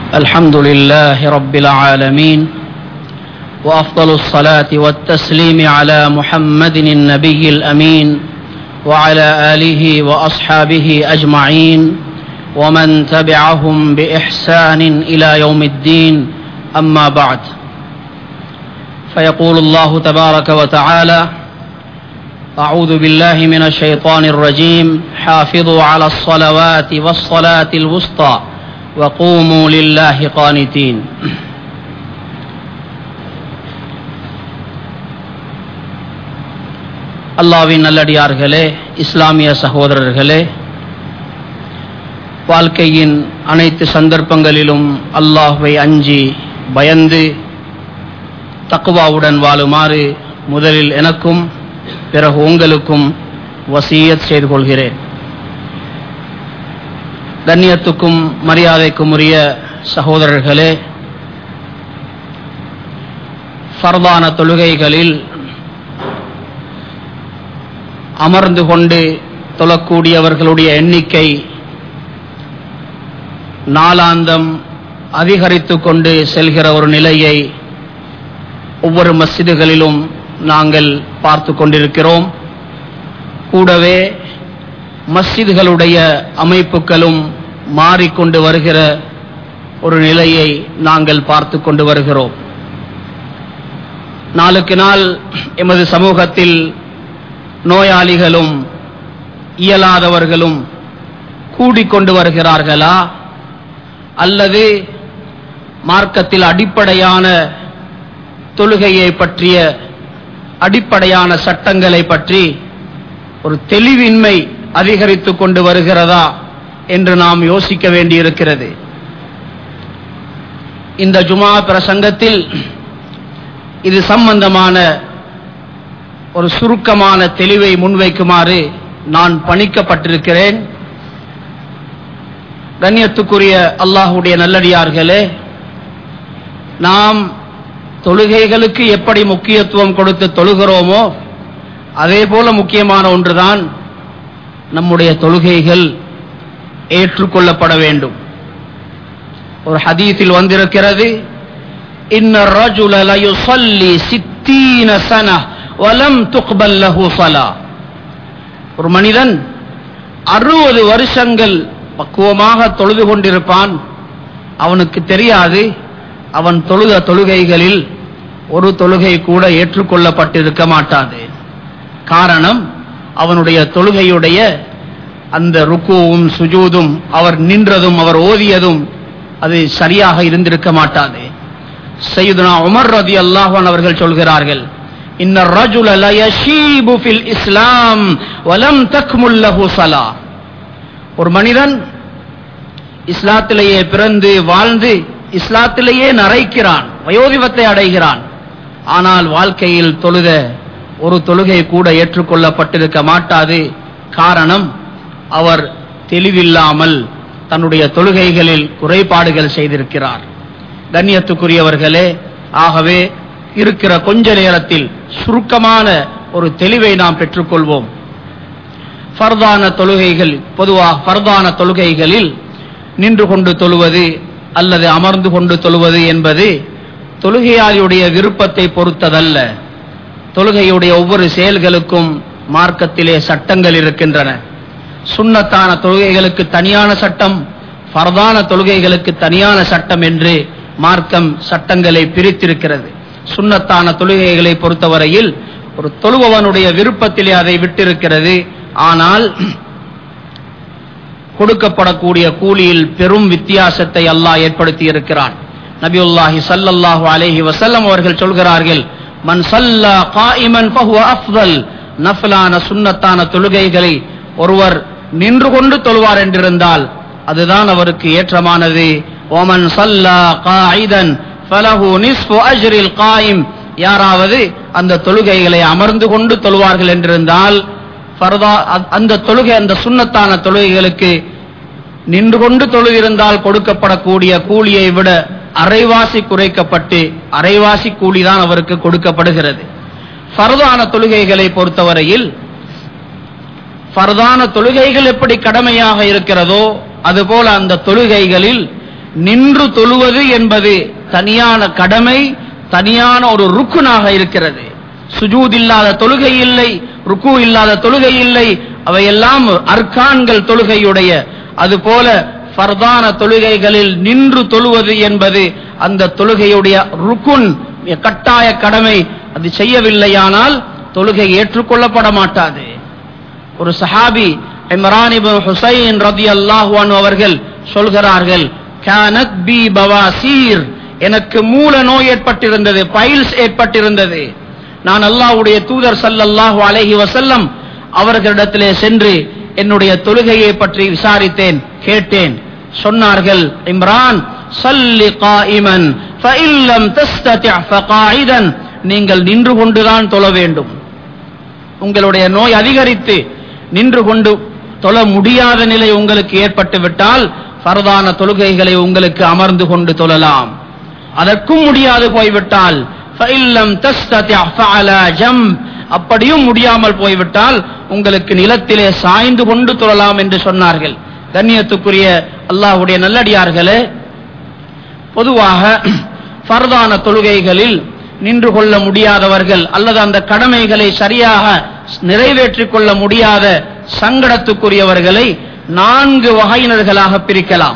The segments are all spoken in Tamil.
الحمد لله رب العالمين وافضل الصلاه والتسليم على محمد النبي الامين وعلى اله واصحابه اجمعين ومن تبعهم باحسان الى يوم الدين اما بعد فيقول الله تبارك وتعالى اعوذ بالله من الشيطان الرجيم حافظوا على الصلوات والصلاه الوسطى وقوموا لله قانتين அல்லாவின் நல்லடியார்களே இஸ்லாமிய சகோதரர்களே வாழ்க்கையின் அனைத்து சந்தர்ப்பங்களிலும் அல்லாஹ்வை அஞ்சி பயந்து தக்குவாவுடன் வாழுமாறு முதலில் எனக்கும் பிறகு உங்களுக்கும் வசியத் செய்து கொள்கிறேன் கண்ணியத்துக்கும் மரியாதைக்கும் உரிய சகோதரர்களே ஃபர்தான தொழுகைகளில் அமர்ந்து கொண்டு தொழக்கூடியவர்களுடைய எண்ணிக்கை நாளாந்தம் அதிகரித்து கொண்டு செல்கிற ஒரு நிலையை ஒவ்வொரு மஸ்ஜிதுகளிலும் நாங்கள் பார்த்து கொண்டிருக்கிறோம் கூடவே மஸ்ஜிதுகளுடைய அமைப்புகளும் மாறிக்கொண்டு வருகிற ஒரு நிலையை நாங்கள் பார்த்து கொண்டு வருகிறோம் நாளுக்கு நாள் எமது சமூகத்தில் நோயாளிகளும் இயலாதவர்களும் கூடிக்கொண்டு வருகிறார்களா அல்லது மார்க்கத்தில் அடிப்படையான தொழுகையை பற்றிய அடிப்படையான சட்டங்களை பற்றி ஒரு தெளிவின்மை அதிகரித்து கொண்டு வருகிறதா என்று நாம் யோசிக்க வேண்டியிருக்கிறது இந்த ஜுமா பிரசங்கத்தில் இது சம்பந்தமான ஒரு சுருக்கமான தெளிவை முன்வைக்குமாறு நான் பணிக்கப்பட்டிருக்கிறேன் கண்ணியத்துக்குரிய அல்லாஹுடைய நல்லடியார்களே நாம் தொழுகைகளுக்கு எப்படி முக்கியத்துவம் கொடுத்து தொழுகிறோமோ அதே போல முக்கியமான ஒன்றுதான் நம்முடைய தொழுகைகள் ஏற்றுக்கொள்ளப்பட வேண்டும் ஒரு ஹதீஸில் வந்திருக்கிறது இன்ன ரஜுல லயுஸல்லி சித்தீன சன வலம் துக்பல் லஹு ஸலா ஒரு மனிதன் அறுபது வருஷங்கள் பக்குவமாக தொழுது கொண்டிருப்பான் அவனுக்கு தெரியாது அவன் தொழுத தொழுகைகளில் ஒரு தொழுகை கூட ஏற்றுக்கொள்ளப்பட்டிருக்க மாட்டாது காரணம் அவனுடைய தொழுகையுடைய அந்த ருக்குவும் சுஜூதும் அவர் நின்றதும் அவர் ஓதியதும் அது சரியாக இருந்திருக்க மாட்டாது சையுதுனா உமர் ரதி அல்லாஹன் அவர்கள் சொல்கிறார்கள் இன்ன ரஜுல லயஷீபு ஃபில் இஸ்லாம் வலம் தக்முல் லஹு ஸலா ஒரு மனிதன் இஸ்லாத்திலேயே பிறந்து வாழ்ந்து இஸ்லாத்திலேயே நரைக்கிறான் வயோதிபத்தை அடைகிறான் ஆனால் வாழ்க்கையில் தொழுத ஒரு தொழுகை கூட ஏற்றுக்கொள்ளப்பட்டிருக்க மாட்டாது காரணம் அவர் தெளிவில்லாமல் தன்னுடைய தொழுகைகளில் குறைபாடுகள் செய்திருக்கிறார் கண்ணியத்துக்குரியவர்களே ஆகவே இருக்கிற கொஞ்ச நேரத்தில் சுருக்கமான ஒரு தெளிவை நாம் பெற்றுக்கொள்வோம் ஃபர்தான தொழுகைகள் பொதுவாக ஃபர்தான தொழுகைகளில் நின்று கொண்டு தொழுவது அல்லது அமர்ந்து கொண்டு தொழுவது என்பது தொழுகையாளியுடைய விருப்பத்தை பொறுத்ததல்ல தொழுகையுடைய ஒவ்வொரு செயல்களுக்கும் மார்க்கத்திலே சட்டங்கள் இருக்கின்றன சுண்ணத்தான தொழுகைகளுக்கு தனியான சட்டம் ஃபர்தான தொழுகைகளுக்கு தனியான சட்டம் என்று மார்க்கம் சட்டங்களை பிரித்திருக்கிறது சுண்ணத்தான தொழுகைகளை பொறுத்தவரையில் ஒரு தொழுபவனுடைய விருப்பத்திலே அதை விட்டிருக்கிறது ஆனால் கொடுக்கப்படக்கூடிய கூலியில் பெரும் வித்தியாசத்தை அல்லாஹ் ஏற்படுத்தி இருக்கிறான் நபியுல்லாஹி சல்லல்லாஹு அலைஹி வசல்லம் அவர்கள் சொல்கிறார்கள் மன் சல்லா காயிமன் ஃபஹுவ அஃதல் நஃபிலான சுன்னத்தான தொழுகைகளை ஒருவர் நின்று கொண்டு தொழுவார் என்றிருந்தால் அதுதான் அவருக்கு ஏற்றமானது ஓமன் சல்லா காயிதன் ஃபலஹு நிஸ்ஃபு அஜ்ரில் காயிம் யாராவது அந்த தொழுகைகளை அமர்ந்து கொண்டு தொழுவார்கள் என்றிருந்தால் ஃபர்தா அந்த தொழுகை அந்த சுன்னத்தான தொழுகைகளுக்கு நின்று கொண்டு தொழுதிருந்தால் கொடுக்கப்படக்கூடிய கூலியை விட அரைவாசி குறைக்கப்பட்டு அரைவாசி கூலிதான் அவருக்கு கொடுக்கப்படுகிறது ஃபர்தான தொழுகைகளை பொறுத்தவரையில் ஃபர்தான தொழுகைகள் எப்படி கடமையாக இருக்கிறதோ அதுபோல அந்த தொழுகைகளில் நின்று தொழுவது என்பது தனியான கடமை தனியான ஒரு ருக்குனாக இருக்கிறது சுஜூத் இல்லாத தொழுகை இல்லை ருக்கு இல்லாத தொழுகை இல்லை அவையெல்லாம் அர்கான்கள் தொழுகையுடைய அதுபோல ஃபர்தான தொழுகைகளில் நின்று தொழுவது என்பது அந்த தொழுகையுடைய ருக்குன் கட்டாய கடமை அது செய்யவில்லையானால் தொழுகை ஏற்றுக்கொள்ளப்பட மாட்டாது ஒரு சஹாபி இம்ரான் இப்னு ஹுசைன் ரலியல்லாஹு அன்ஹு அவர்கள் சொல்கிறார்கள் கானத் பி பவாசீர் எனக்கு மூல நோய் ஏற்பட்டிருந்தது பைல்ஸ் ஏற்பட்டிருந்தது நான் அல்லாஹ்வுடைய தூதர் ஸல்லல்லாஹு அலைஹி வஸல்லம் அவர்களிடத்திலே சென்று என்னுடைய தொழுகையை பற்றி விசாரித்தேன் கேட்டேன் சொன்னார்கள் இம்ரான் சல்லி காயிமன் فإن لم تستطع فقاعدا நீங்கள் நின்று கொண்டுதான் தொழ வேண்டும் உங்களுடைய நோய் அதிகரித்து நின்று கொண்டு தொழ முடியாத நிலை உங்களுக்கு ஏற்பட்டு விட்டால் பரதான தொழுகைகளை உங்களுக்கு அமர்ந்து கொண்டு தொழலாம் அதற்கும் முடியாது போய்விட்டால் ஃபஇல்லம் தஸ்ததி' ஃபஅலா ஜம் அப்படியும் முடியாமல் போய்விட்டால் உங்களுக்கு நிலத்திலே சாய்ந்து கொண்டு தொழலாம் என்று சொன்னார்கள் கண்ணியத்துக்குரிய அல்லாஹ்வுடைய நல்லடியார்களே பொதுவாக ஃபர்தான தொழுகைகளில் நின்று கொள்ள முடியாதவர்கள் அல்லது அந்த கடமைகளை சரியாக நிறைவேற்றிக் கொள்ள முடியாத சங்கடத்துக்குரியவர்களை நான்கு வகையினர்களாக பிரிக்கலாம்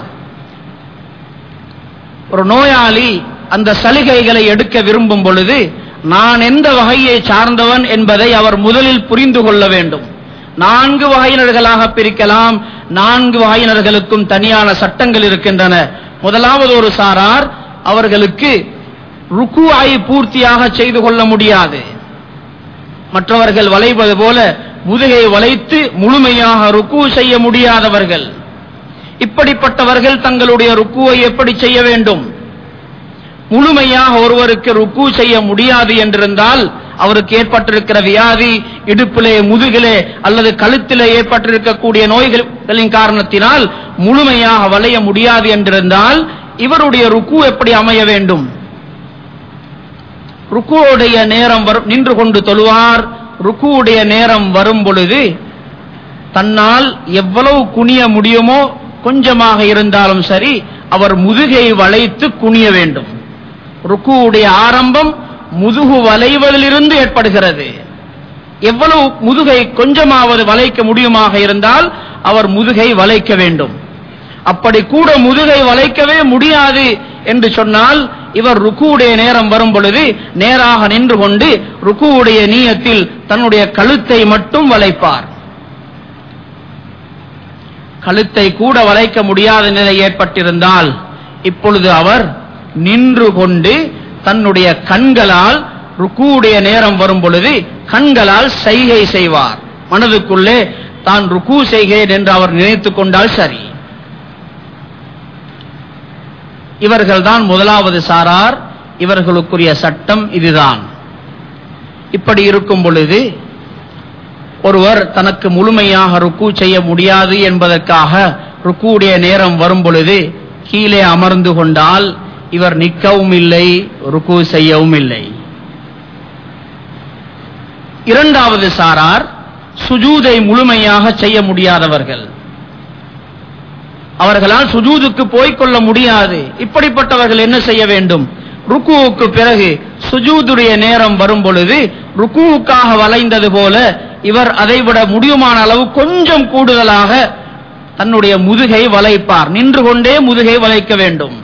ஒரு நோயாளி அந்த சலுகைகளை எடுக்க விரும்பும் பொழுது நான் எந்த வகையை சார்ந்தவன் என்பதை அவர் முதலில் புரிந்து கொள்ள வேண்டும் நான்கு வகையினர்களாக பிரிக்கலாம் நான்கு வகையினர்களுக்கும் தனியான சட்டங்கள் இருக்கின்றன முதலாவது ஒரு சாரார் அவர்களுக்கு ருக்குஐ பூர்த்தியாக செய்து கொள்ள முடியாது மற்றவர்கள் வளைவது போல முதுகை வளைத்து முழுமையாக ருக்கு செய்ய முடியாதவர்கள் இப்படிப்பட்டவர்கள் தங்களுடைய ருக்குவை எப்படி செய்ய வேண்டும் முழுமையாக ஒருவருக்கு ருக்கு செய்ய முடியாது என்றிருந்தால் அவருக்கு ஏற்பட்டிருக்கிற வியாதி இடுப்பிலே முதுகிலே அல்லது கழுத்திலே ஏற்பட்டிருக்கக்கூடிய நோய்களின் காரணத்தினால் முழுமையாக வளைய முடியாது என்றிருந்தால் இவருடைய ருக்கு எப்படி அமைய வேண்டும் ருக்குவுடைய நேரம் வரும் நின்று கொண்டு தொழுவார் ருக்குவுடைய நேரம் வரும் பொழுது தன்னால் எவ்வளவு குனிய முடியுமோ கொஞ்சமாக இருந்தாலும் சரி அவர் முதுகை வளைத்து குனிய வேண்டும் ருக்குவுடைய ஆரம்பம் முதுகு வளைவதிலிருந்து ஏற்படுகிறது எவ்வளவு முதுகை கொஞ்சமாவது வளைக்க முடியுமாக இருந்தால் அவர் முதுகை வளைக்க வேண்டும் அப்படி கூட முதுகை வளைக்கவே முடியாது என்று சொன்னால் இவர் ருக்குவுடைய நேரம் வரும் பொழுது நேராக நின்று கொண்டு ருக்குவுடைய நீயத்தில் தன்னுடைய கழுத்தை மட்டும் வளைப்பார் கழுத்தை கூட வளைக்க முடியாத நிலை ஏற்பட்டிருந்தால் இப்பொழுது அவர் நின்று கொண்டு தன்னுடைய கண்களால் ருக்குவுடைய நேரம் வரும் பொழுது கண்களால் சைகை செய்வார் மனதுக்குள்ளே தான் ருக்கு செய்கிறேன் என்று அவர் நினைத்துக் கொண்டால் சரி இவர்கள்தான் முதலாவது சாரார் இவர்களுக்குரிய சட்டம் இதுதான் இப்படி இருக்கும் பொழுது ஒருவர் தனக்கு முழுமையாக ருக்கு செய்ய முடியாது என்பதற்காக ருக்குவுடைய நேரம் வரும் பொழுது கீழே அமர்ந்து கொண்டால் இவர் நிற்கவும் இல்லை ருக்கு செய்யவும் இல்லை இரண்டாவது சாரார் சுஜூதை முழுமையாக செய்ய முடியாதவர்கள் அவர்களால் சுஜூதுக்கு போய்க்கொள்ள முடியாது இப்படிப்பட்டவர்கள் என்ன செய்ய வேண்டும் ருக்குவுக்கு பிறகு சுஜூதுடைய நேரம் வரும் பொழுது ருக்குவுக்காக வளைந்தது போல இவர் அதைவிட முடியுமான அளவு கொஞ்சம் கூடுதலாக தன்னுடைய முதுகை வளைப்பார் நின்று கொண்டே முதுகை வளைக்க வேண்டும்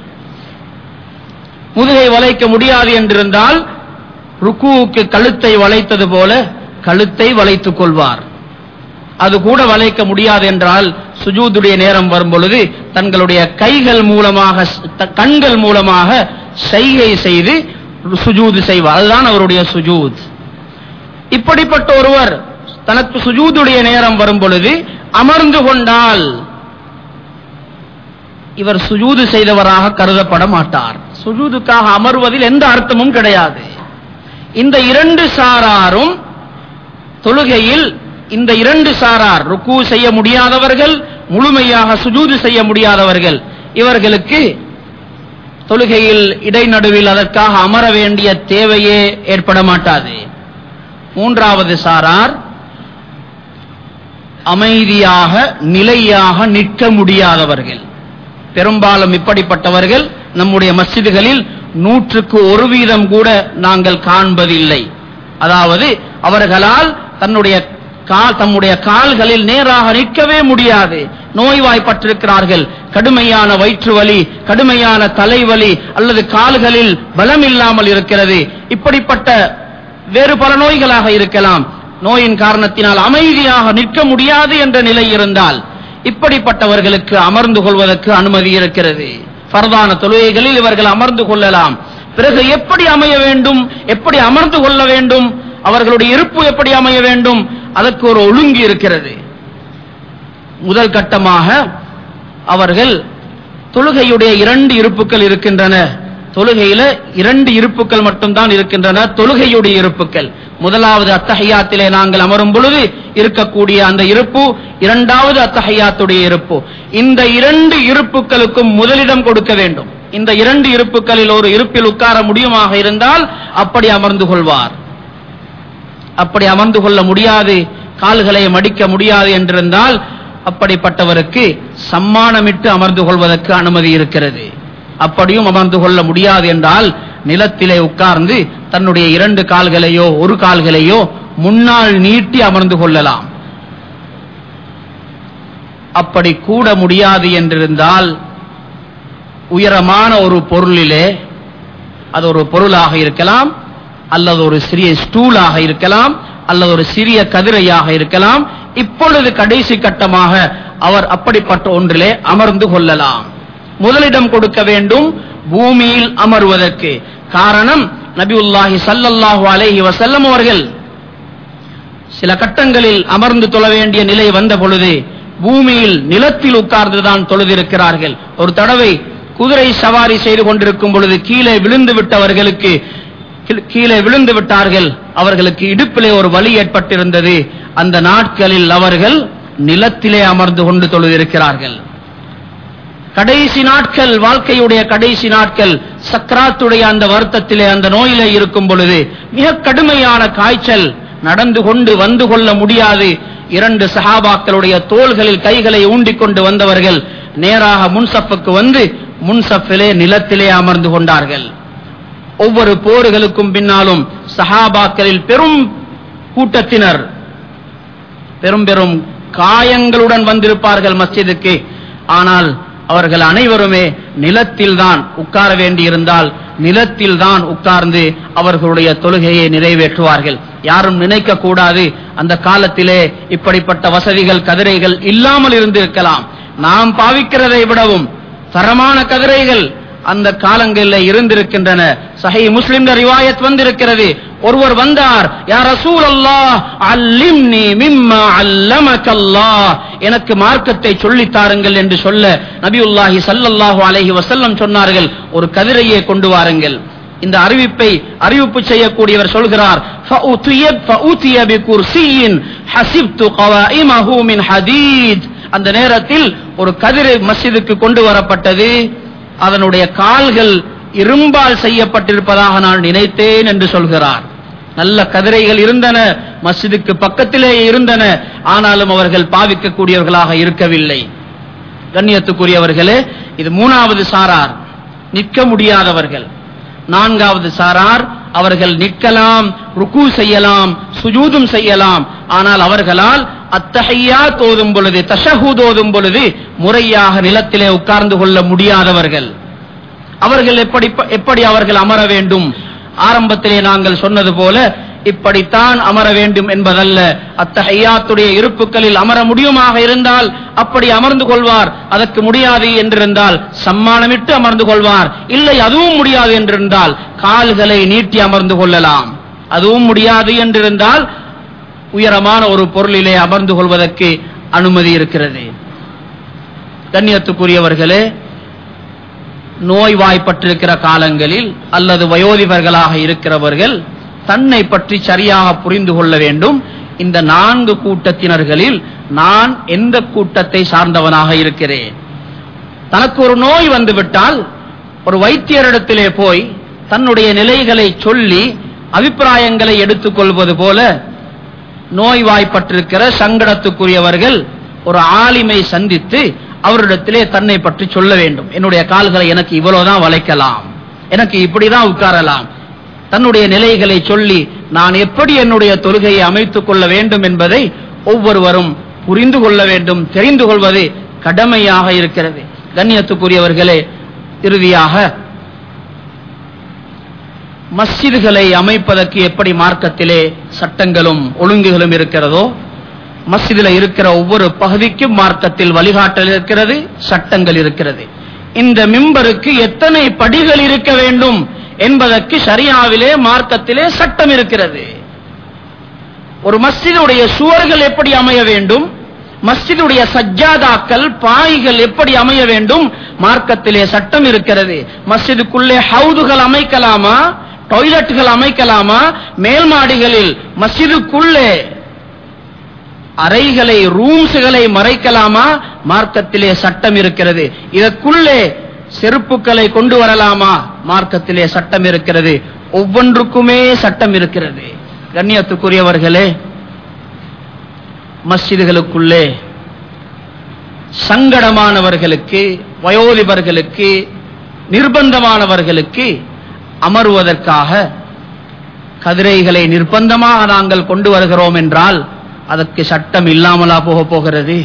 முதுகை வளைக்க முடியாது என்றிருந்தால் ருக்குவுக்கு கழுத்தை வளைத்தது போல கழுத்தை வளைத்துக் கொள்வார் அது கூட வளைக்க முடியாது என்றால் சுஜூதுடைய நேரம் வரும் பொழுது தங்களுடைய கைகள் மூலமாக த- கண்கள் மூலமாக செய்கை செய்து சுஜூது செய்வார் அதுதான் அவருடைய சுஜூத் இப்படிப்பட்ட ஒருவர் தனக்கு சுஜூதுடைய நேரம் வரும் பொழுது அமர்ந்து கொண்டால் இவர் சுஜூது செய்தவராக கருதப்பட மாட்டார் சுஜூதுக்காக அமர்வதில் எந்த அர்த்தமும் கிடையாது இந்த இரண்டு சாராரும் தொழுகையில் இந்த இரண்டு சாரார் ருக்கு செய்ய முடியாதவர்கள் முழுமையாக சுஜூது செய்ய முடியாதவர்கள் இவர்களுக்கு தொழுகையில் இடைநடுவில் அதற்காக அமர வேண்டிய தேவையே ஏற்பட மாட்டாது மூன்றாவது சாரார் அமைதியாக நிலையாக நிற்க முடியாதவர்கள் பெரும்பாலும் இப்படிப்பட்டவர்கள் நம்முடைய மஸ்ஜிதுகளில் நூற்றுக்கு ஒரு வீதம் கூட நாங்கள் காண்பதில்லை அதாவது அவர்களால் தன்னுடைய கால் தம்முடைய கால்களில் நேராக நிற்கவே முடியாது நோய்வாய்ப்பட்டிருக்கிறார்கள் கடுமையான வயிற்று வலி கடுமையான தலைவலி அல்லது கால்களில் பலம் இல்லாமல் இருக்கிறது இப்படிப்பட்ட வேறு பல நோய்களாக இருக்கலாம் நோயின் காரணத்தினால் அமைதியாக நிற்க முடியாது என்ற நிலை இருந்தால் இப்படிப்பட்டவர்களுக்கு அமர்ந்து கொள்வதற்கு அனுமதி இருக்கிறது பரதான தொழுகைகளில் இவர்கள் அமர்ந்து கொள்ளலாம் பிறகு எப்படி அமைய வேண்டும் எப்படி அமர்ந்து கொள்ள வேண்டும் அவர்களுடைய இருப்பு எப்படி அமைய வேண்டும் அதற்கு ஒரு ஒழுங்கு இருக்கிறது முதல் கட்டமாக அவர்கள் தொழுகையுடைய இரண்டு இருப்புகள் இருக்கின்றன தொழுகையில இரண்டு இருப்புகள் மட்டும்தான் இருக்கின்றன தொழுகையுடைய இருப்புகள் முதலாவது அத்தஹையாத்திலே நாங்கள் அமரும் பொழுது இருக்கக்கூடிய அந்த இருப்பு இரண்டாவது அத்தஹையாத்துடைய இருப்பு இந்த இரண்டு இருப்புகளுக்கும் முதலிடம் கொடுக்க வேண்டும் இந்த இரண்டு இருப்புகளில் ஒரு இருப்பில் உட்கார முடியுமாக இருந்தால் அப்படி அமர்ந்து கொள்வார் அப்படி அமர்ந்து கொள்ள முடியாது கால்களை மடிக்க முடியாது என்றிருந்தால் அப்படிப்பட்டவருக்கு சம்மானமிட்டு அமர்ந்து கொள்வதற்கு அனுமதி இருக்கிறது அப்படியும் அமர்ந்து கொள்ள முடியாது என்றால் நிலத்திலே உட்கார்ந்து தன்னுடைய இரண்டு கால்களையோ ஒரு கால்களையோ முன்னால் நீட்டி அமர்ந்து கொள்ளலாம் அப்படி கூட முடியாது என்றிருந்தால் உயரமான ஒரு பொருளிலே அது ஒரு பொருளாக இருக்கலாம் அல்லது ஒரு சிறிய ஸ்டூலாக இருக்கலாம் அல்லது ஒரு சிறிய கதிரையாக இருக்கலாம் இப்பொழுது கடைசி கட்டமாக அவர் அப்படிப்பட்ட ஒன்றிலே அமர்ந்து கொள்ளலாம் முதலிடம் கொடுக்க வேண்டும் பூமியில் அமர்வதற்கு காரணம் நபியுல்லாஹி ஸல்லல்லாஹு அலைஹி வஸல்லம் அவர்கள் சில கட்டங்களில் அமர்ந்து தொழ வேண்டிய நிலை வந்த பொழுது பூமியில் நிலத்தில் உட்கார்ந்துதான் தொழுதிருக்கிறார்கள் ஒரு தடவை குதிரை சவாரி செய்து கொண்டிருக்கும் பொழுது கீழே விழுந்து விட்டவர்களுக்கு கீழ்- கீழே விழுந்து விட்டார்கள் அவர்களுக்கு இடுப்பிலே ஒரு வலி ஏற்பட்டிருந்தது அந்த நாட்களில் அவர்கள் நிலத்திலே அமர்ந்து கொண்டு தொழுதிருக்கிறார்கள் கடைசி நாட்கள் வாழ்க்கையுடைய கடைசி நாட்கள் சக்கராத்துடைய அந்த வருத்தத்திலே அந்த நோயிலே இருக்கும் பொழுது மிக கடுமையான காய்ச்சல் நடந்து கொண்டு வந்து கொள்ள முடியாது இரண்டு சஹாபாக்களுடைய தோள்களில் கைகளை ஊண்டிக் கொண்டு வந்தவர்கள் நேராக முன்சப்புக்கு வந்து முன்சப்பிலே நிலத்திலே அமர்ந்து கொண்டார்கள் ஒவ்வொரு போர்களுக்கும் பின்னாலும் சஹாபாக்களில் பெரும் கூட்டத்தினர் பெரும் பெரும் காயங்களுடன் வந்திருப்பார்கள் மஸ்ஜிதுக்கு ஆனால் அவர்கள் அனைவருமே நிலத்தில் தான் உட்கார வேண்டியிருந்தால் நிலத்தில் தான் உட்கார்ந்து அவர்களுடைய தொழுகையை நிறைவேற்றுவார்கள் யாரும் நினைக்க கூடாது அந்த காலத்திலே இப்படிப்பட்ட வசதிகள் கதிரைகள் இல்லாமல் இருந்திருக்கலாம் நாம் பாவிக்கிறதை விடவும் தரமான கதிரைகள் அந்த காலங்களில் இருந்திருக்கின்றன சஹி முஸ்லிம் ரிவாயத் வந்திருக்கிறது ஒருவர் வந்தார் யா ரசூல் அல்லாஹ் அல்லிம்னி மிம்மா அல்லமக அல்லாஹ் எனக்கு மார்க்கத்தை சொல்லித் தாருங்கள் என்று சொல்ல நபியுல்லாஹி ஸல்லல்லாஹு அலைஹி வஸல்லம் சொன்னார்கள் ஒரு கதிரையை கொண்டு வாருங்கள் இந்த அறிவிப்பை அறிவிப்பு செய்யக்கூடியவர் சொல்கிறார் فَأُتِيَ- فَأُتِيَ بِكُرْسِيٍّ حَسِبْتُ قَوَائِمَهُ مِنْ حَدِيدٍ அந்த நேரத்தில் ஒரு கதிரை மஸ்ஜிதுக்கு கொண்டு வரப்பட்டது அதனுடைய கால்கள் இரும்பால் செய்யப்பட்டிருப்பதாக நான் நினைத்தேன் என்று சொல்கிறார் நல்ல கதிரைகள் இருந்தன மஸ்ஜிதுக்கு பக்கத்திலே இருந்தன ஆனாலும் அவர்கள் பாவிக்கக்கூடியவர்களாக இருக்கவில்லை கண்ணியத்துக்குரியவர்களே இது மூணாவது சாரார் நிற்க முடியாதவர்கள் நான்காவது சாரார் அவர்கள் நிற்கலாம் ருக்கு செய்யலாம் சுஜூதும் செய்யலாம் ஆனால் அவர்களால் அத்தஹையா தோதும் பொழுது தஷஹூத் ஓதும் பொழுது முறையாக நிலத்திலே உட்கார்ந்து கொள்ள முடியாதவர்கள் அவர்கள் எப்படி எப்படி அவர்கள் அமர வேண்டும் ஆரம்பத்திலே நாங்கள் சொன்னது போல இப்படித்தான் அமர வேண்டும் என்பதல்ல அத்தஹையாத்துடைய இருப்புகளில் அமர முடியுமாக இருந்தால் அப்படி அமர்ந்து கொள்வார் அதற்கு முடியாது என்றிருந்தால் சம்மானமிட்டு அமர்ந்து கொள்வார் இல்லை அதுவும் முடியாது என்றிருந்தால் கால்களை நீட்டி அமர்ந்து கொள்ளலாம் அதுவும் முடியாது என்றிருந்தால் உயரமான ஒரு பொருளிலே அமர்ந்து கொள்வதற்கு அனுமதி இருக்கிறது கண்ணியத்துக்குரியவர்களே நோய்வாய்ப்பட்டிருக்கிற காலங்களில் அல்லது வயோதிபர்களாக இருக்கிறவர்கள் தன்னை பற்றி சரியாக புரிந்து கொள்ள வேண்டும் இந்த நான்கு கூட்டத்தினர்களில் நான் எந்த கூட்டத்தை சார்ந்தவனாக இருக்கிறேன் தனக்கு ஒரு நோய் வந்துவிட்டால் ஒரு வைத்தியரிடத்திலே போய் தன்னுடைய நிலைகளை சொல்லி அபிப்பிராயங்களை எடுத்துக்கொள்வது போல நோய்வாய்ப்பட்டிருக்கிற சங்கடத்துக்குரியவர்கள் ஒரு ஆலிமை சந்தித்து அவரிடத்திலே தன்னை பற்றி சொல்ல வேண்டும் என்னுடைய கால்களை எனக்கு இவ்வளவுதான் வளைக்கலாம் எனக்கு இப்படிதான் உட்காரலாம் தன்னுடைய நிலைகளை சொல்லி நான் எப்படி என்னுடைய தொழுகையை அமைத்துக் கொள்ள வேண்டும் என்பதை ஒவ்வொருவரும் புரிந்து கொள்ள வேண்டும் தெரிந்து கொள்வது கடமையாக இருக்கிறது கண்ணியத்துக்குரியவர்களே இறுதியாக மஸ்ஜிதுகளை அமைப்பதற்கு எப்படி மார்க்கத்திலே சட்டங்களும் ஒழுங்குகளும் இருக்கிறதோ மஸ்ஜிதில் இருக்கிற ஒவ்வொரு பகுதிக்கும் மார்க்கத்தில் வழிகாட்டல் இருக்கிறது சட்டங்கள் இருக்கிறது இந்த மிம்பருக்கு எத்தனை படிகள் இருக்க வேண்டும் என்பதற்கு ஷரியாவிலே மார்க்கத்திலே சட்டம் இருக்கிறது ஒரு மஸ்ஜிதுடைய சுவர்கள் எப்படி அமைய வேண்டும் மஸ்ஜிதுடைய சஜ்ஜாதாக்கள் பாய்கள் எப்படி அமைய வேண்டும் மார்க்கத்திலே சட்டம் இருக்கிறது மஸ்ஜிதுக்குள்ளே ஹவுதுகள் அமைக்கலாமா டாய்லெட்டுகள் அமைக்கலாமா மேல் மாடிகளில் மஸ்ஜிதுக்குள்ளே அறைகளை ரூம்ஸ்களை மறைக்கலாமா மார்க்கத்திலே சட்டம் இருக்கிறது இதற்குள்ளே செருப்புக்களை கொண்டு வரலாமா மார்க்கத்திலே சட்டம் இருக்கிறது ஒவ்வொன்றுக்குமே சட்டம் இருக்கிறது கண்ணியத்துக்குரியவர்களே மஸ்ஜிதுகளுக்குள்ளே சங்கடமானவர்களுக்கு வயோதிபர்களுக்கு நிர்பந்தமானவர்களுக்கு அமர்வதற்காக கதிரைகளை நிர்பந்தமாக நாங்கள் கொண்டு வருகிறோம் என்றால் அதற்கு சட்டம் இல்லாமலா போக போகிறது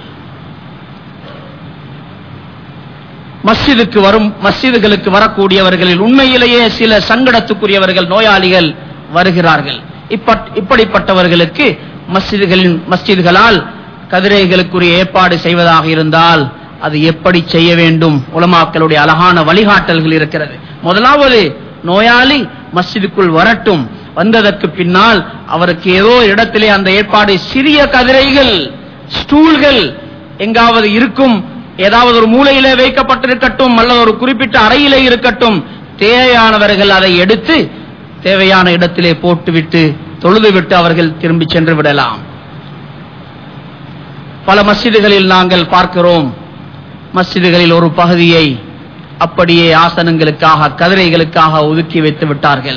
மஸ்ஜிதுக்கு வரும் மஸ்ஜிதுகளுக்கு வரக்கூடியவர்களில் உண்மையிலேயே சில சங்கடத்துக்குரியவர்கள் நோயாளிகள் வருகிறார்கள் இப்ப- இப்படிப்பட்டவர்களுக்கு மஸ்ஜிதுகளின் மஸ்ஜிதுகளால் கதிரைகளுக்குரிய ஏற்பாடு செய்வதாக இருந்தால் அது எப்படி செய்ய வேண்டும் உலமாக்களுடைய அழகான வழிகாட்டல்கள் இருக்கிறது முதலாவது நோயாளி மஸ்ஜிதுக்குள் வரட்டும் வந்ததற்கு பின்னால் அவருக்கு ஏதோ இடத்திலே அந்த ஏற்பாடு சிறிய கதிரைகள் ஸ்டூல்கள் எங்காவது இருக்கும் ஏதாவது ஒரு மூலையிலே வைக்கப்பட்டிருக்கட்டும் அல்லது ஒரு குறிப்பிட்ட அறையிலே இருக்கட்டும் தேவையானவர்கள் அதை எடுத்து தேவையான இடத்திலே போட்டுவிட்டு தொழுதுவிட்டு அவர்கள் திரும்பி சென்று விடலாம் பல மஸ்ஜிதுகளில் நாங்கள் பார்க்கிறோம் மஸ்ஜிதுகளில் ஒரு பகுதியை அப்படியே ஆசனங்களுக்காக கதிரைகளுக்காக ஒதுக்கி வைத்து விட்டார்கள்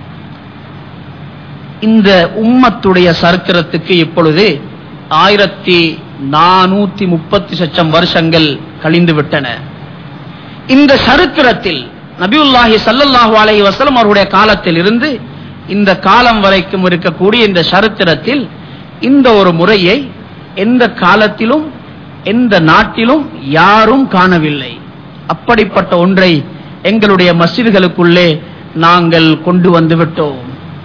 இந்த உம்மத்துடைய சரித்திரத்துக்கு இப்பொழுது ஆயிரத்தி நானூத்தி முப்பத்தி சச்சம் வருஷங்கள் கழிந்து விட்டன இந்த சரித்திரத்தில் நபியுல்லாஹி ஸல்லல்லாஹு அலைஹி வஸல்லம் அவருடைய காலத்தில் இருந்து இந்த காலம் வரைக்கும் இருக்கக்கூடிய இந்த சரித்திரத்தில் இந்த ஒரு முறையை எந்த காலத்திலும் எந்த நாட்டிலும் யாரும் காணவில்லை அப்படிப்பட்ட ஒன்றை எங்களுடைய மஸ்ஜிதுகளுக்குள்ளே நாங்கள் கொண்டு வந்து விட்டோம்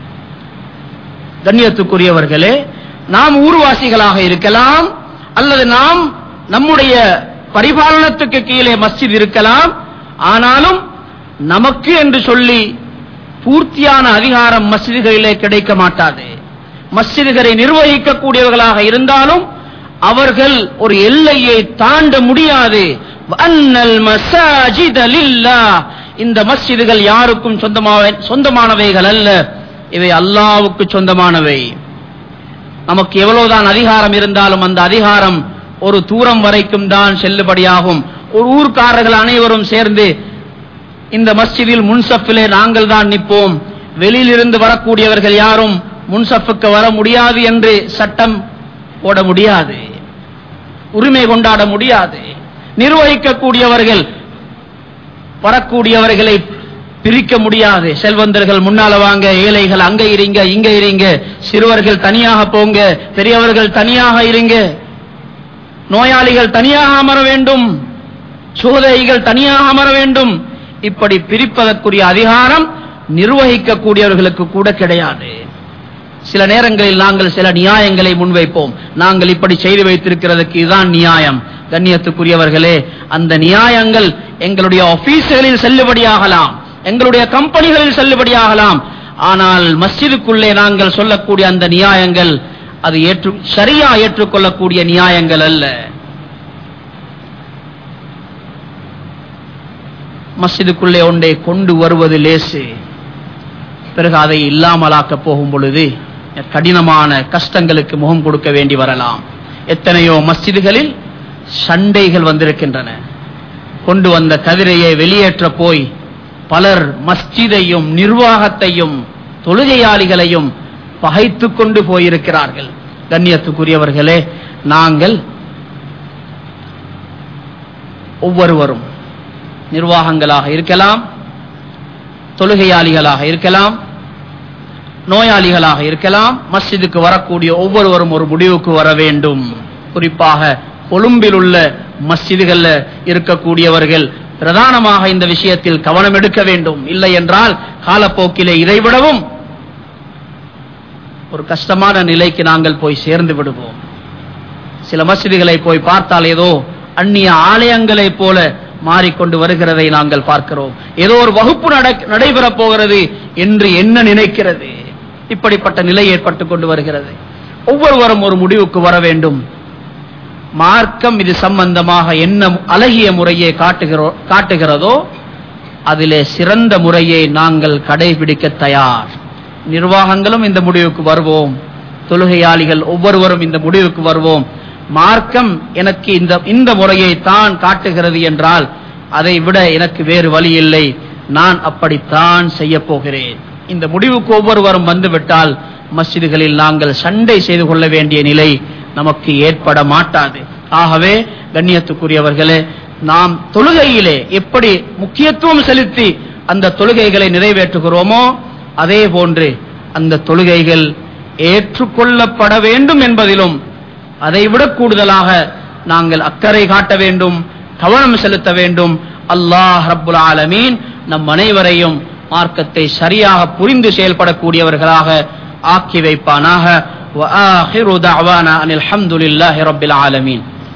கண்ணியத்துக்குரியவர்களே நாம் ஊர்வாசிகளாக இருக்கலாம் அல்லது நாம் நம்முடைய பரிபாலனத்துக்கு கீழே மஸ்ஜித் இருக்கலாம் ஆனாலும் நமக்கு என்று சொல்லி பூர்த்தியான அதிகாரம் மஸ்ஜிதுகளிலே கிடைக்க மாட்டாது மஸ்ஜிதுகளை நிர்வகிக்கக்கூடியவர்களாக இருந்தாலும் அவர்கள் ஒரு எல்லையை தாண்ட முடியாது அன்னல் மசாஜித லில்லாஹ். இந்த மஸ்ஜிதுகள் யாருக்கும் சொந்தமாக சொந்தமானவைகள் அல்ல இவை அல்லாவுக்கு சொந்தமானவை நமக்கு எவ்வளவுதான் அதிகாரம் இருந்தாலும் அந்த அதிகாரம் ஒரு தூரம் வரைக்கும் தான் செல்லுபடியாகும் ஒரு ஊர்க்காரர்கள் அனைவரும் சேர்ந்து இந்த மஸ்ஜிதில் முன்சஃபிலே நாங்கள் தான் நிற்போம் வெளியிலிருந்து வரக்கூடியவர்கள் யாரும் முன்சஃபுக்கு வர முடியாது என்று சட்டம் போட முடியாது உரிமை கொண்டாட முடியாது நிர்வகிக்கக்கூடியவர்கள் வரக்கூடியவர்களை பிரிக்க முடியாது செல்வந்தர்கள் முன்னால வாங்க ஏழைகள் அங்க இருங்க இங்க இருங்க சிறுவர்கள் தனியாக போங்க பெரியவர்கள் தனியாக இருங்க நோயாளிகள் தனியாக அமர வேண்டும் சோதைகள் தனியாக அமர வேண்டும் இப்படி பிரிப்பதற்குரிய அதிகாரம் நிர்வகிக்கக்கூடியவர்களுக்கு கூட கிடையாது சில நேரங்களில் நாங்கள் சில நியாயங்களை முன்வைப்போம் நாங்கள் இப்படி செய்து வைத்திருக்கிறதுக்கு இதுதான் நியாயம் கண்ணியத்துக்குரியவர்களே அந்த நியாயங்கள் எங்களுடைய ஆபீஸ்களில் செல்லுபடியாகலாம் எங்களுடைய கம்பெனிகளில் செல்லுபடியாகலாம் ஆனால் மஸ்ஜிதுக்குள்ளே நாங்கள் சொல்லக்கூடிய அந்த நியாயங்கள் அது ஏற்று சரியா ஏற்றுக்கொள்ளக்கூடிய நியாயங்கள் அல்ல மஸ்ஜிதுக்குள்ளே ஒன்றை கொண்டு வருவது லேசு பிறகு அதை இல்லாமலாக்க போகும் பொழுது கடினமான கஷ்டங்களுக்கு முகம் கொடுக்க வேண்டி வரலாம் எத்தனையோ மஸ்ஜிதுகளில் சண்டைகள் வந்திருக்கின்றன கொண்டு வந்த கதிரையை வெளியேற்ற போய் பலர் மஸ்ஜிதையும் நிர்வாகத்தையும் தொழுகையாளிகளையும் பகைத்து கொண்டு போயிருக்கிறார்கள் கண்ணியத்துக்குரியவர்களே நாங்கள் ஒவ்வொருவரும் நிர்வாகங்களாக இருக்கலாம் தொழுகையாளிகளாக இருக்கலாம் நோயாளிகளாக இருக்கலாம் மஸ்ஜிதுக்கு வரக்கூடிய ஒவ்வொருவரும் ஒரு முடிவுக்கு வர வேண்டும் குறிப்பாக கொழும்பில் உள்ள மஸ்ஜிதுகள்ல இருக்கக்கூடியவர்கள் பிரதானமாக இந்த விஷயத்தில் கவனம் எடுக்க வேண்டும் இல்லை என்றால் காலப்போக்கிலே இதைவிடவும் ஒரு கஷ்டமான நிலைக்கு நாங்கள் போய் சேர்ந்து விடுவோம் சில மஸ்ஜிதுகளை போய் பார்த்தால் ஏதோ அந்நிய ஆலயங்களை போல மாறிக்கொண்டு வருகிறதை நாங்கள் பார்க்கிறோம் ஏதோ ஒரு வகுப்பு நடக்க- நடைபெறப் போகிறது என்று என்ன நினைக்கிறது இப்படிப்பட்ட நிலை ஏற்பட்டுக் கொண்டு வருகிறது ஒவ்வொருவரும் ஒரு முடிவுக்கு வர வேண்டும் மார்க்கம் இது சம்பந்தமாக என்ன அழகிய முறையை காட்டுகிறோ காட்டுகிறதோ அதிலே சிறந்த முறையை நாங்கள் கடைபிடிக்க தயார் நிர்வாகங்களும் இந்த முடிவுக்கு வருவோம் தொழுகையாளிகள் ஒவ்வொருவரும் இந்த முடிவுக்கு வருவோம் மார்க்கம் எனக்கு இந்த இந்த முறையை தான் காட்டுகிறது என்றால் அதை விட எனக்கு வேறு வழி இல்லை நான் அப்படித்தான் செய்ய போகிறேன் இந்த முடிவுக்கு ஒவ்வொருவரும் வந்துவிட்டால் மஸ்ஜிதுகளில் நாங்கள் சண்டை செய்து கொள்ள வேண்டிய நிலை நமக்கு ஏற்பட மாட்டாது ஆகவே கண்ணியத்துக்குரியவர்களே நாம் தொழுகையிலே எப்படி முக்கியத்துவம் செலுத்தி அந்த தொழுகைகளை நிறைவேற்றுகிறோமோ அதே போன்று அந்த தொழுகைகள் ஏற்றுக்கொள்ளப்பட வேண்டும் என்பதிலும் அதைவிட கூடுதலாக நாங்கள் அக்கறை காட்ட வேண்டும் கவனம் செலுத்த வேண்டும் அல்லாஹ் ரப்புல் ஆலமீன் நம் அனைவரையும் மார்க்கத்தை சரியாக புரிந்து செயல்படக்கூடியவர்களாக ஆக்கி வைப்பானாக وآخر دعوانا أن الحمد لله رب العالمين